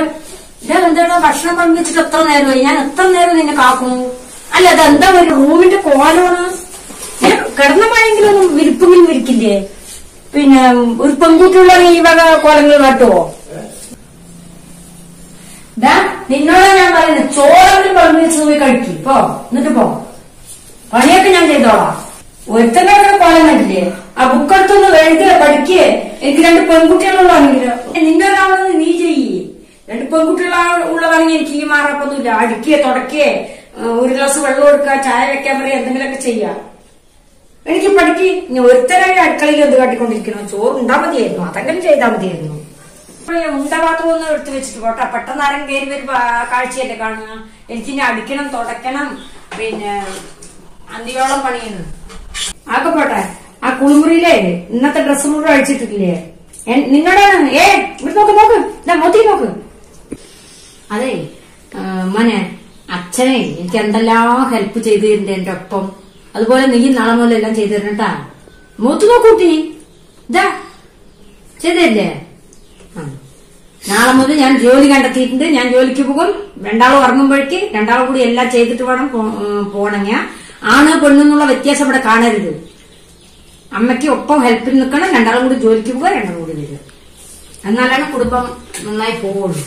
എന്താണോ ഭക്ഷണം പങ്കു വെച്ചിട്ട് എത്ര നേരമായി ഞാൻ എത്ര നേരം നിന്നെ കാക്കുന്നു അല്ല അതെന്താ ഒരു റൂമിന്റെ കോലമാണ് ഏ, കിടന്ന മഴയെങ്കിലും ഒന്നും വിരിപ്പെങ്കിലും വിരിക്കില്ലേ പിന്നെ ഒരു പെൺകുട്ടിയുള്ള ഈ വക കോലങ്ങൾ കാട്ടുവോ ദാ, നിന്നോടാ ഞാൻ പറയുന്നത് ചോറെങ്കിലും പങ്കു വെച്ച് പോയി കഴിക്കും പോ എന്നിട്ട് പോ പണിയൊക്കെ ഞാൻ ചെയ്തോളാം ഒരുത്തന്റെ കൂടെ കോലം കണ്ടില്ലേ ആ ബുക്കെടുത്തൊന്ന് എഴുതുക പഠിക്കേ എനിക്ക് രണ്ട് പെൺകുട്ടികളുള്ളതാണെങ്കിലോ നിന്നൊരാളെന്ന് നീ ചെയ്യ് രണ്ട് പെൺകുട്ടികള ഉള്ളതാണെങ്കിൽ എനിക്ക് ഈ മാറപ്പൊന്നുമില്ല അടിക്കേ തുടക്കേ ഒരു ഗ്ലാസ് വെള്ളം കൊടുക്കുക ചായ വെക്കാൻ പറയാ എന്തെങ്കിലുമൊക്കെ ചെയ്യാം എനിക്ക് പഠിക്ക് ഇനി ഒരുത്തരായി അടുക്കളയിൽ എന്ത് കാട്ടിക്കൊണ്ടിരിക്കണം ചോറ് ഉണ്ടാ മതിയായിരുന്നു അതെങ്കിലും ചെയ്താൽ മതിയായിരുന്നു ഇപ്പഴേ ഉണ്ട പാത്രം ഒന്ന് എടുത്തു വെച്ചിട്ട് പോട്ടെ പെട്ടെന്ന് ആരും കയറി വരുമ്പോ ആ കാഴ്ചയല്ലേ കാണുക എനിക്ക് ഇനി അടിക്കണം തുടക്കണം പിന്നെ അന്തിയോളം പണിയുന്നു ആക്കെ പോട്ടെ ആ കുളിമുറിയിലേ ഇന്നത്തെ ഡ്രസ്സ് മുഴുവൻ അഴിച്ചിട്ടില്ലേ എൻ- നിങ്ങളുടെ ഏ ഇവിടെ നോക്ക് നോക്ക് ഇതാ മോത്തി നോക്ക് അതെ ആ, മോനെ അച്ഛനെ എനിക്ക് എന്തെല്ലാം ഹെൽപ്പ് ചെയ്തു തരുന്നുണ്ട് എന്റെ ഒപ്പം അതുപോലെ നീ നാളെ മുതൽ എല്ലാം ചെയ്തു തരണട്ടാ മൂത്ത് നോക്കൂട്ടി ഇതാ ചെയ്തല്ലേ ആ. നാളെ മുതൽ ഞാൻ ജോലി കണ്ടെത്തിയിട്ടുണ്ട് ഞാൻ ജോലിക്ക് പോകും രണ്ടാളും ഇറങ്ങുമ്പോഴേക്ക് രണ്ടാളും കൂടി എല്ലാം ചെയ്തിട്ട് വേണം പോണെങ്കിൽ ആണ് പെണ്ണെന്നുള്ള വ്യത്യാസം ഇവിടെ കാണരുത് അമ്മയ്ക്ക് ഒപ്പം ഹെൽപ്പിൽ നിൽക്കണം രണ്ടാളും കൂടി ജോലിക്ക് പോവുക രണ്ടാളും കൂടി വരിക എന്നാലാണ് കുടുംബം നന്നായി പോവുള്ളൂ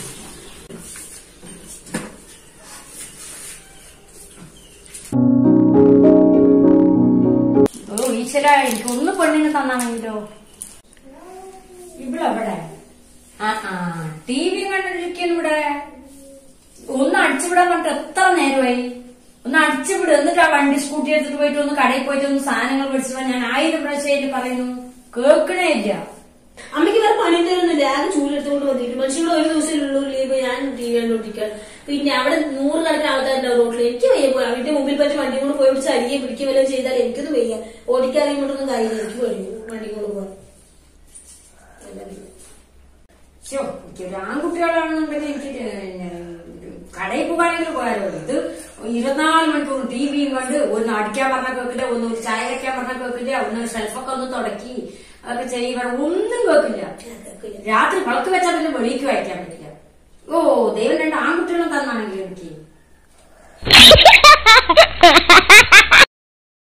ഓ ഈശ്വര എനിക്ക് ഒന്ന് പെണ്ണിനെ തന്നാണെങ്കിലോ ഇവിടെ അവിടെ ആ ആ ടി വി കണ്ടിരിക്കുന്നു ഇവിടെ ഒന്ന് അടിച്ചുവിടാൻ പറഞ്ഞിട്ട് എത്ര നേരമായി ഒന്ന് അടിച്ചുവിട് എന്നിട്ട് ആ വണ്ടി സ്കൂട്ടി എടുത്തിട്ട് പോയിട്ട് ഒന്ന് കടയിൽ പോയിട്ട് ഒന്ന് സാധനങ്ങൾ മേടിച്ചിട്ട് ഞാൻ ആയിരം പ്രാവശ്യം പറയുന്നു കേൾക്കണേ ഇല്ല അമ്മയ്ക്ക് വേറെ പണി തരുന്നില്ല ആകെ ചൂലെടുത്തുകൊണ്ട് വന്നിട്ട് മനുഷ്യങ്ങൾ ഒരു ദിവസം ഉള്ളൂ ലീവ് ഞാൻ ടി വി കണ്ടോണ്ടിരിക്കുക പിന്നെ അവിടെ നൂറ് കണക്കിന് ആൾക്കാരുണ്ടാവും റോഡിൽ എനിക്ക് വയ്യ പോയി അവന്റെ മുമ്പിൽ പറ്റി വണ്ടി കൊണ്ട് പോയി പിടിച്ച് അരിയെ പിടിക്കുക വല്ലതും ചെയ്താൽ എനിക്കൊന്നും വയ്യ ഓടിക്കാറിയുമ്പോഴൊന്നും കാര്യമില്ല എനിക്ക് കഴിയും വണ്ടി കൊണ്ട് പോകാൻ ശോ, എനിക്കൊരു ആൺകുട്ടികളാണെന്നുണ്ടെങ്കിൽ എനിക്ക് പിന്നെ കടയിൽ പോകാനെങ്കിലും പോയാലോ ഇത് ഇരുപത്തിനാല് മണിക്കൂർ ടി വിയും കണ്ട് ഒന്ന് അടിക്കാൻ പറഞ്ഞ കേൾക്കില്ല ഒന്ന് ഒരു ചായ വെക്കാൻ പറഞ്ഞ കേൾക്കില്ല ഒന്ന് ഷെൽഫൊക്കെ ഒന്ന് തുടക്കി അതൊക്കെ ചെയ്യുക ഒന്നും കേൾക്കില്ല രാത്രി വിളക്ക് വെച്ചാൽ പിന്നെ വെളിക്ക് വായിക്കാൻ പറ്റില്ല ഓ ദൈവം രണ്ട് ആൺകുട്ടികളും തന്നാണെങ്കിൽ എനിക്ക്